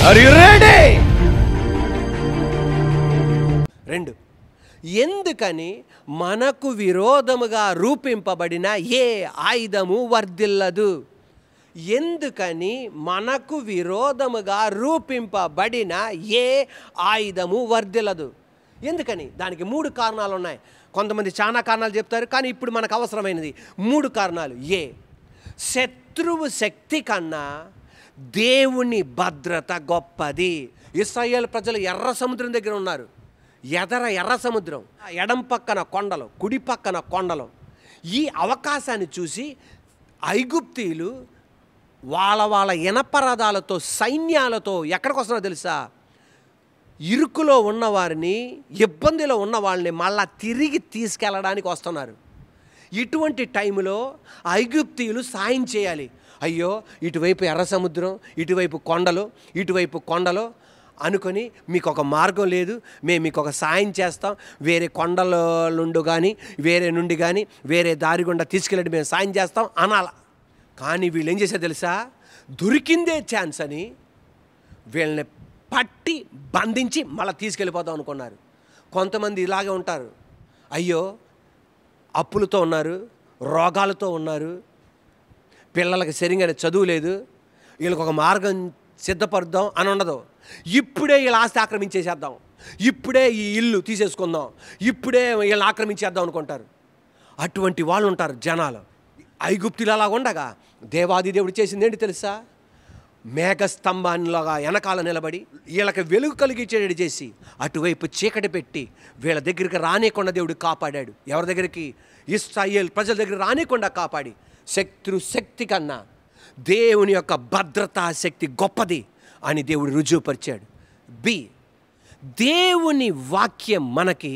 Are you ready రెండు ఎందుకని మనకు విరోధముగా రూపింపబడిన ఏ ఆయుధము వర్ధిల్లదు ఎందుకని మనకు విరోధముగా రూపింపబడిన ఏ ఆయుధము వర్ధిల్లదు ఎందుకని దానికి మూడు కారణాలు ఉన్నాయి కొంతమంది చాలా కారణాలు చెప్తారు కానీ ఇప్పుడు మనకు అవసరమైనది మూడు కారణాలు ఏ శత్రువు శక్తి కన్నా దేవుని భద్రత గొప్పది ఇస్రాయేల్ ప్రజలు ఎర్ర సముద్రం దగ్గర ఉన్నారు ఎదర ఎర్ర సముద్రం ఎడం పక్కన కొండలు కుడి పక్కన కొండలు ఈ అవకాశాన్ని చూసి ఐగుప్తీయులు వాళ్ళ వాళ్ళ ఇనపరదాలతో సైన్యాలతో ఎక్కడికి వస్తున్నారో తెలుసా ఇరుకులో ఉన్నవారిని ఇబ్బందిలో ఉన్న వాళ్ళని మళ్ళా తిరిగి తీసుకెళ్ళడానికి వస్తున్నారు ఇటువంటి టైంలో ఐగుప్తీయులు సాయం చేయాలి అయ్యో ఇటువైపు ఎర్ర సముద్రం ఇటువైపు కొండలు ఇటువైపు కొండలు అనుకొని మీకు ఒక మార్గం లేదు మేము మీకు ఒక సాయం చేస్తాం వేరే కొండల నుండి కానీ వేరే నుండి కానీ వేరే దారి గుండా తీసుకెళ్ళి మేము సాయం చేస్తాం అనాల కానీ వీళ్ళు ఏం చేశారు తెలుసా దొరికిందే ఛాన్స్ అని వీళ్ళని పట్టి బంధించి మళ్ళీ తీసుకెళ్ళిపోదాం అనుకున్నారు కొంతమంది ఇలాగే ఉంటారు అయ్యో అప్పులతో ఉన్నారు రోగాలతో ఉన్నారు పిల్లలకి సరిగా చదువు లేదు వీళ్ళకి ఒక మార్గం సిద్ధపరుద్దాం అని ఉండదు ఇప్పుడే వీళ్ళ ఆస్తి ఆక్రమించేసేద్దాం ఇప్పుడే ఈ ఇల్లు తీసేసుకుందాం ఇప్పుడే వీళ్ళని ఆక్రమించేద్దాం అనుకుంటారు అటువంటి వాళ్ళు ఉంటారు జనాలు ఐగుప్తులు అలా ఉండగా దేవాది దేవుడు చేసింది ఏంటి తెలుసా మేఘస్తంభాన్నిలాగా వెనకాల నిలబడి వీళ్ళకి వెలుగు కలిగించేటట్టు చేసి అటువైపు చీకటి పెట్టి వీళ్ళ దగ్గరికి రానికుండా దేవుడు కాపాడాడు ఎవరి దగ్గరికి ఇస్రాయేల్ ప్రజల దగ్గర రానికుండా కాపాడి శత్రు శక్తి కన్నా దేవుని యొక్క భద్రతా శక్తి గొప్పది అని దేవుడు రుజువుపరిచాడు బి దేవుని వాక్యం మనకి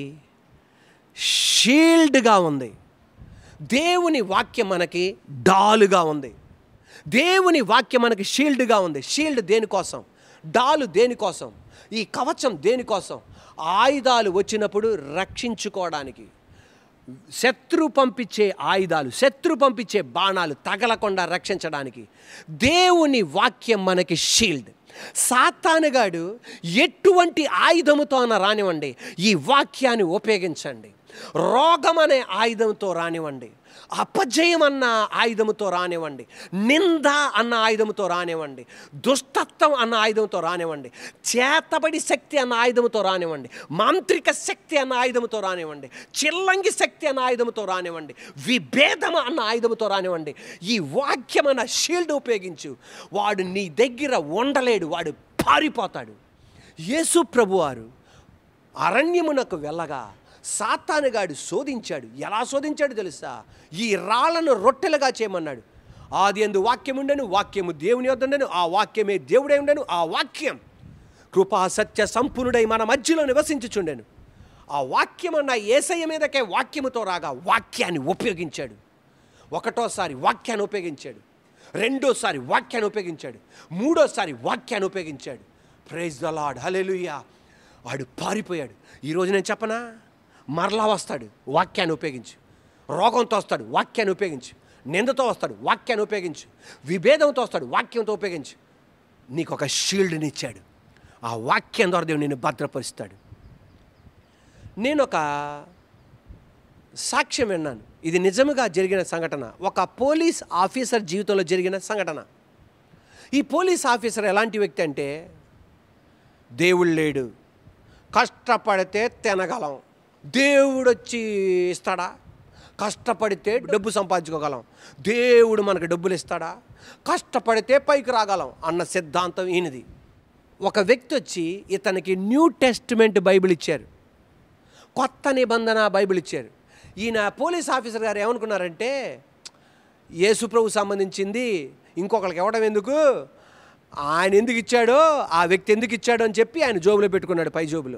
షీల్డ్గా ఉంది దేవుని వాక్యం మనకి డాలుగా ఉంది దేవుని వాక్యం మనకి షీల్డ్గా ఉంది షీల్డ్ దేనికోసం డాలు దేనికోసం ఈ కవచం దేనికోసం ఆయుధాలు వచ్చినప్పుడు రక్షించుకోవడానికి శత్రు పంపించే ఆయుధాలు శత్రు పంపించే బాణాలు తగలకుండా రక్షించడానికి దేవుని వాక్యం మనకి షీల్డ్ సాతానుగాడు ఎటువంటి ఆయుధముతో అన్న రానివ్వండి ఈ వాక్యాన్ని ఉపయోగించండి రోగం అనే ఆయుధంతో రానివ్వండి అపజయం అన్న ఆయుధముతో రానివ్వండి నింద అన్న ఆయుధముతో రానివ్వండి దుష్టత్వం అన్న ఆయుధంతో రానివ్వండి చేతబడి శక్తి అన్న ఆయుధముతో రానివ్వండి మాంత్రిక శక్తి అన్న ఆయుధముతో రానివ్వండి చిల్లంగి శక్తి అన్న ఆయుధముతో రానివ్వండి విభేదం అన్న ఆయుధముతో రానివ్వండి ఈ వాక్యం అన్న షీల్డ్ ఉపయోగించు వాడు నీ దగ్గర ఉండలేడు వాడు పారిపోతాడు యేసు ప్రభువారు అరణ్యమునకు వెళ్ళగా సాతానుగాడు శోధించాడు ఎలా శోధించాడు తెలుసా ఈ రాళ్లను రొట్టెలుగా చేయమన్నాడు ఆది ఎందు వాక్యం ఉండను వాక్యము దేవుని వద్దండను ఆ వాక్యమే దేవుడై ఉండను ఆ వాక్యం కృపా సత్య సంపూర్ణుడై మన మధ్యలో నివసించుచుండెను ఆ వాక్యం అన్న ఏసయ్య మీదకే వాక్యముతో రాగా వాక్యాన్ని ఉపయోగించాడు ఒకటోసారి వాక్యాన్ని ఉపయోగించాడు రెండోసారి వాక్యాన్ని ఉపయోగించాడు మూడోసారి వాక్యాన్ని ఉపయోగించాడు ప్రైజ్ ద లాడ్ హలెలుయా వాడు పారిపోయాడు ఈరోజు నేను చెప్పనా మరలా వస్తాడు వాక్యాన్ని ఉపయోగించు రోగంతో వస్తాడు వాక్యాన్ని ఉపయోగించు నిందతో వస్తాడు వాక్యాన్ని ఉపయోగించు విభేదంతో వస్తాడు వాక్యంతో ఉపయోగించు నీకు ఒక షీల్డ్ని ఇచ్చాడు ఆ వాక్యం ద్వారా దేవుడు నిన్ను భద్రపరుస్తాడు నేను ఒక సాక్ష్యం విన్నాను ఇది నిజముగా జరిగిన సంఘటన ఒక పోలీస్ ఆఫీసర్ జీవితంలో జరిగిన సంఘటన ఈ పోలీస్ ఆఫీసర్ ఎలాంటి వ్యక్తి అంటే దేవుడు లేడు కష్టపడితే తినగలం దేవుడు వచ్చి ఇస్తాడా కష్టపడితే డబ్బు సంపాదించుకోగలం దేవుడు మనకు డబ్బులు ఇస్తాడా కష్టపడితే పైకి రాగలం అన్న సిద్ధాంతం ఈయనది ఒక వ్యక్తి వచ్చి ఇతనికి న్యూ టెస్టిమెంట్ బైబిల్ ఇచ్చారు కొత్త నిబంధన బైబిల్ ఇచ్చారు ఈయన పోలీస్ ఆఫీసర్ గారు ఏమనుకున్నారంటే యేసుప్రభు సంబంధించింది ఇంకొకరికి ఇవ్వడం ఎందుకు ఆయన ఎందుకు ఇచ్చాడో ఆ వ్యక్తి ఎందుకు ఇచ్చాడో అని చెప్పి ఆయన జోబులో పెట్టుకున్నాడు పై జోబులో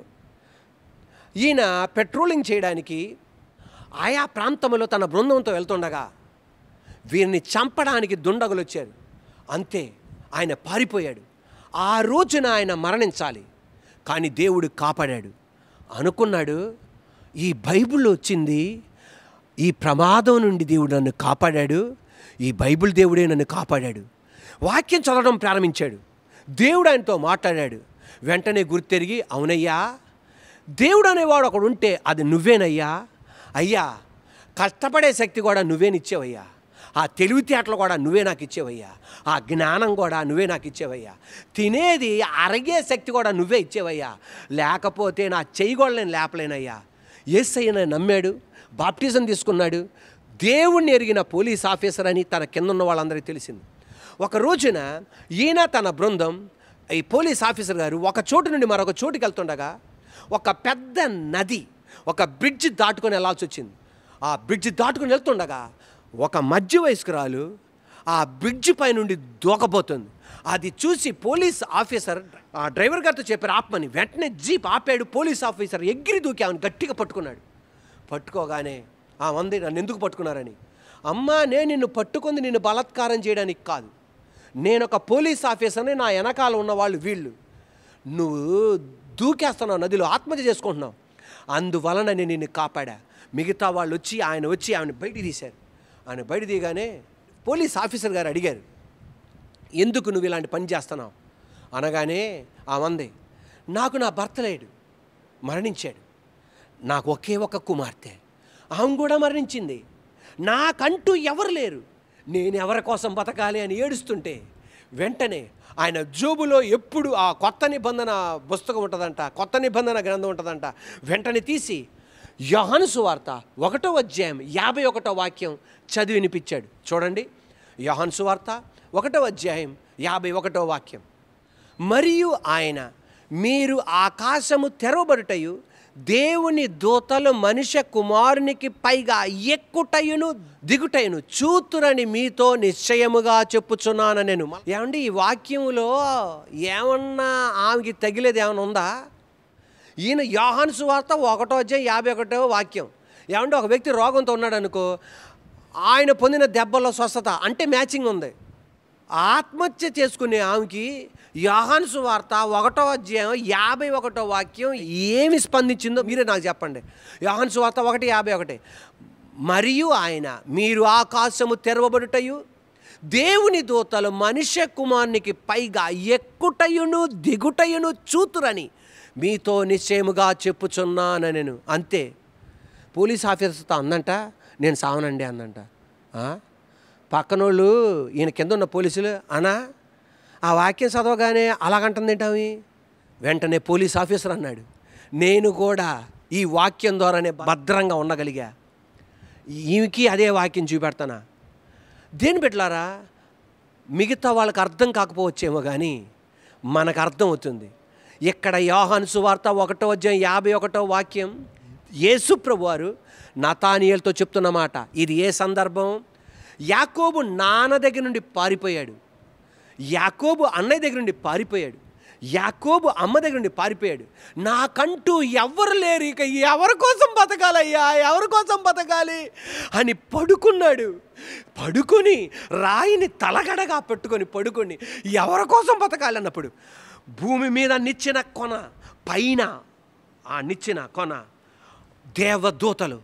ఈయన పెట్రోలింగ్ చేయడానికి ఆయా ప్రాంతంలో తన బృందంతో వెళ్తుండగా వీరిని చంపడానికి దుండగులు వచ్చారు అంతే ఆయన పారిపోయాడు ఆ రోజున ఆయన మరణించాలి కానీ దేవుడు కాపాడాడు అనుకున్నాడు ఈ బైబిల్ వచ్చింది ఈ ప్రమాదం నుండి దేవుడు నన్ను కాపాడాడు ఈ బైబిల్ దేవుడే నన్ను కాపాడాడు వాక్యం చదవడం ప్రారంభించాడు దేవుడు ఆయనతో మాట్లాడాడు వెంటనే గుర్తెరిగి అవునయ్యా దేవుడు అనేవాడు ఒకడు ఉంటే అది నువ్వేనయ్యా అయ్యా కష్టపడే శక్తి కూడా నువ్వేనిచ్చావయ్యా ఆ తెలివితేటలు కూడా నువ్వే నాకు ఇచ్చేవయ్యా ఆ జ్ఞానం కూడా నువ్వే నాకు ఇచ్చేవయ్యా తినేది అరగే శక్తి కూడా నువ్వే ఇచ్చేవయ్యా లేకపోతే నా చెయ్యి కూడా నేను లేపలేనయ్యా ఏసయ్య నమ్మాడు బాప్టిజం తీసుకున్నాడు దేవుణ్ణి ఎరిగిన పోలీస్ ఆఫీసర్ అని తన కింద ఉన్న వాళ్ళందరికీ తెలిసింది ఒక రోజున ఈయన తన బృందం ఈ పోలీస్ ఆఫీసర్ గారు ఒక చోటు నుండి మరొక చోటుకి వెళ్తుండగా ఒక పెద్ద నది ఒక బ్రిడ్జ్ దాటుకొని వెళ్ళాల్సి వచ్చింది ఆ బ్రిడ్జ్ దాటుకొని వెళ్తుండగా ఒక మధ్య వయస్కురాలు ఆ బ్రిడ్జ్ పై నుండి దూకబోతుంది అది చూసి పోలీస్ ఆఫీసర్ ఆ డ్రైవర్ గారితో చెప్పారు ఆపమని వెంటనే జీప్ ఆపాడు పోలీస్ ఆఫీసర్ ఎగిరి దూకి ఆమెను గట్టిగా పట్టుకున్నాడు పట్టుకోగానే ఆ మంది నన్ను ఎందుకు పట్టుకున్నారని అమ్మా నేను నిన్ను పట్టుకుంది నిన్ను బలాత్కారం చేయడానికి కాదు నేను ఒక పోలీస్ ఆఫీసర్ని నా వెనకాల ఉన్న వాళ్ళు వీళ్ళు నువ్వు దూకేస్తున్నావు నదిలో ఆత్మహత్య చేసుకుంటున్నావు అందువలన నేను నిన్ను కాపాడా మిగతా వాళ్ళు వచ్చి ఆయన వచ్చి ఆమెను బయటికి తీశారు ఆయన బయట తీయగానే పోలీస్ ఆఫీసర్ గారు అడిగారు ఎందుకు నువ్వు ఇలాంటి పని చేస్తున్నావు అనగానే ఆ మంది నాకు నా భర్త లేడు మరణించాడు నాకు ఒకే ఒక కుమార్తె ఆమె కూడా మరణించింది నాకంటూ ఎవరు లేరు నేను ఎవరి కోసం బతకాలి అని ఏడుస్తుంటే వెంటనే ఆయన జోబులో ఎప్పుడు ఆ కొత్త నిబంధన పుస్తకం ఉంటుందంట కొత్త నిబంధన గ్రంథం ఉంటుందంట వెంటనే తీసి యోహాను సువార్త ఒకటో అధ్యాయం యాభై ఒకటో వాక్యం చదివి వినిపించాడు చూడండి యోహాను సువార్త ఒకటో అధ్యాయం యాభై ఒకటో వాక్యం మరియు ఆయన మీరు ఆకాశము తెరవబడుటయు దేవుని దూతలు మనుష్య కుమారునికి పైగా ఎక్కుటయును దిగుటయును చూతురని మీతో నిశ్చయముగా చెప్పుచున్నాను నేను ఏమండి ఈ వాక్యములో ఏమన్నా ఆమెకి తగిలేది ఏమైనా ఉందా ఈయన యోహాను సువార్త ఒకటో అధ్యాయం యాభై ఒకటో వాక్యం ఏమంటే ఒక వ్యక్తి రోగంతో ఉన్నాడు అనుకో ఆయన పొందిన దెబ్బల్లో స్వస్థత అంటే మ్యాచింగ్ ఉంది ఆత్మహత్య చేసుకునే ఆమెకి యోహాను సువార్త ఒకటో అధ్యాయం యాభై ఒకటో వాక్యం ఏమి స్పందించిందో మీరే నాకు చెప్పండి యోహాను సువార్త ఒకటి యాభై ఒకటి మరియు ఆయన మీరు ఆకాశము తెరవబడుటయు దేవుని దూతలు మనుష్య కుమారునికి పైగా ఎక్కుటయును దిగుటయును చూతురని మీతో నిశ్చయముగా చెప్పుచున్నాను నేను అంతే పోలీస్ ఆఫీసర్తో అందంట నేను సావనండి అందంట ఆ? పక్కనోళ్ళు ఈయన కింద ఉన్న పోలీసులు అనా ఆ వాక్యం చదవగానే అలాగంటుంది ఏంటామి వెంటనే పోలీస్ ఆఫీసర్ అన్నాడు నేను కూడా ఈ వాక్యం ద్వారానే భద్రంగా ఉండగలిగా ఈమెకి అదే వాక్యం చూపెడతానా దేని పెట్టలారా మిగతా వాళ్ళకి అర్థం కాకపోవచ్చేమో కానీ మనకు అర్థం అవుతుంది ఇక్కడ యోహాను సువార్త ఒకటో అధ్యాయం యాభై ఒకటో వాక్యం యేసు ప్రభు వారు నతానియలతో చెప్తున్న మాట ఇది ఏ సందర్భం యాకోబు నాన్న దగ్గర నుండి పారిపోయాడు యాకోబు అన్నయ్య దగ్గర నుండి పారిపోయాడు యాకోబు అమ్మ దగ్గర నుండి పారిపోయాడు నాకంటూ ఎవరు లేరు ఇక ఎవరి కోసం బతకాలయ్యా ఎవరి కోసం బతకాలి అని పడుకున్నాడు పడుకొని రాయిని తలగడగా పెట్టుకొని పడుకొని ఎవరి కోసం బతకాలి అన్నప్పుడు భూమి మీద నిచ్చిన కొన పైన ఆ నిచ్చిన కొన దేవదూతలు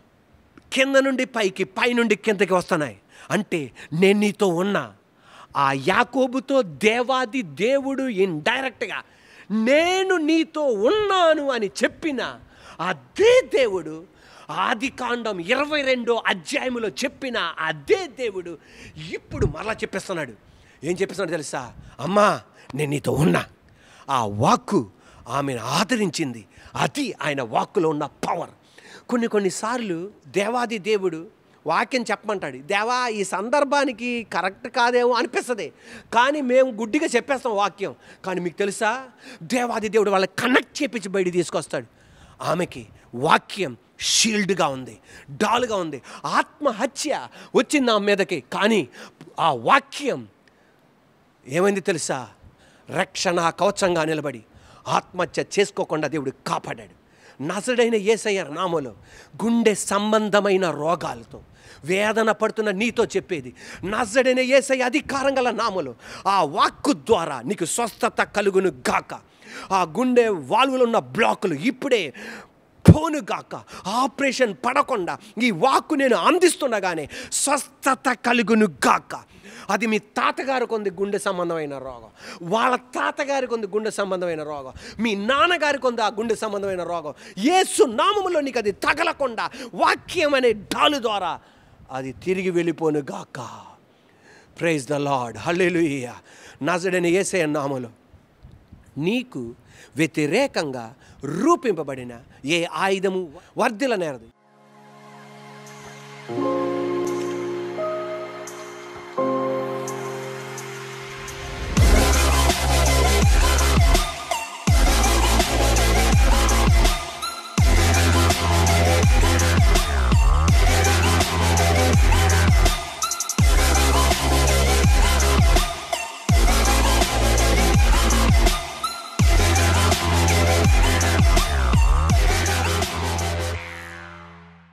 కింద నుండి పైకి పైనుండి కిందకి వస్తున్నాయి అంటే నేను నీతో ఉన్నా ఆ యాకోబుతో దేవాది దేవుడు ఇండైరెక్ట్గా నేను నీతో ఉన్నాను అని చెప్పిన అదే దేవుడు ఆది కాండం ఇరవై రెండో అధ్యాయములో చెప్పిన అదే దేవుడు ఇప్పుడు మరలా చెప్పేస్తున్నాడు ఏం చెప్పేస్తున్నాడు తెలుసా అమ్మా నేను నీతో ఉన్నా ఆ వాక్కు ఆమెను ఆదరించింది అది ఆయన వాక్కులో ఉన్న పవర్ కొన్ని కొన్నిసార్లు దేవాది దేవుడు వాక్యం చెప్పమంటాడు దేవా ఈ సందర్భానికి కరెక్ట్ కాదేమో అనిపిస్తుంది కానీ మేము గుడ్డిగా చెప్పేస్తాం వాక్యం కానీ మీకు తెలుసా దేవాది దేవుడు వాళ్ళని కనెక్ట్ చేపించి బయట తీసుకొస్తాడు ఆమెకి వాక్యం షీల్డ్గా ఉంది డాలుగా ఉంది ఆత్మహత్య వచ్చింది ఆమె మీదకి కానీ ఆ వాక్యం ఏమైంది తెలుసా రక్షణ కవచంగా నిలబడి ఆత్మహత్య చేసుకోకుండా దేవుడు కాపాడాడు నసడైన ఏసయ్య నామలో గుండె సంబంధమైన రోగాలతో వేదన పడుతున్న నీతో చెప్పేది నజడైన ఏసయ్య అధికారం గల నామలో ఆ వాక్కు ద్వారా నీకు స్వస్థత కలుగును గాక ఆ గుండె వాల్వులు ఉన్న బ్లాకులు ఇప్పుడే పోను గాక ఆపరేషన్ పడకుండా ఈ వాక్కు నేను అందిస్తుండగానే స్వస్థత కలుగును గాక అది మీ తాతగారికి ఉంది గుండె సంబంధమైన రోగం వాళ్ళ తాతగారికి ఉంది గుండె సంబంధమైన రోగం మీ నాన్నగారికి ఉంది ఆ గుండె సంబంధమైన రోగం యేసు నామములో నీకు అది తగలకుండా వాక్యం అనే డాలు ద్వారా అది తిరిగి వెళ్ళిపోను గాక ప్రైజ్ ద లార్డ్ హల్లెలూయా నజడని ఏసే నామలో నీకు వ్యతిరేకంగా రూపింపబడిన ఏ ఆయుధము వర్ధిలనేరదు